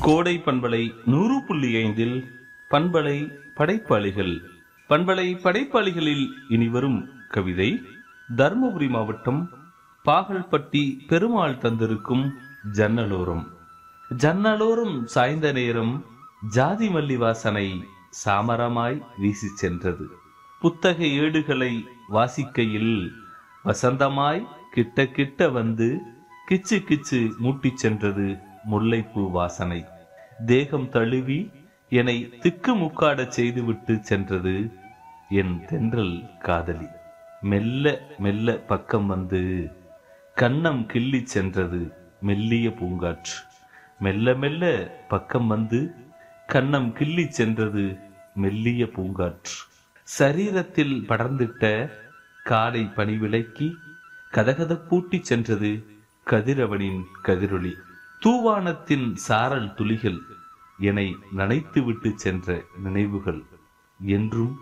கோடை பண்பலை நூறு புள்ளி ஐந்தில் பண்பலை படைப்பாளிகள் பண்பலை படைப்பாளிகளில் இனிவரும் கவிதை தருமபுரி மாவட்டம் பாகல்பட்டி பெருமாள் தந்திருக்கும் ஜன்னலோரம் ஜன்னலோரம் சாய்ந்த நேரம் ஜாதி மல்லி வாசனை சாமரமாய் வீசிச் சென்றது புத்தக ஏடுகளை வாசிக்கையில் வசந்தமாய் கிட்ட கிட்ட வந்து கிச்சு கிச்சு மூட்டிச் சென்றது முல்லைப்பூ வாசனை தேகம் தழுவி என்னை திக்கு முக்காடச் செய்துவிட்டு சென்றது என் தென்றல் காதலி மெல்ல மெல்ல பக்கம் வந்து கன்னம் கிள்ளிச் சென்றது மெல்லிய பூங்காற்று மெல்ல மெல்ல பக்கம் வந்து கன்னம் கிள்ளிச் சென்றது மெல்லிய பூங்காற்று சரீரத்தில் படர்ந்திட்ட காலை பனி விலக்கி கதகதப்பூட்டி சென்றது கதிரவனின் கதிரொளி தூவானத்தின் சாரல் துளிகள் என்னை நனைத்துவிட்டு சென்ற நினைவுகள் என்றும்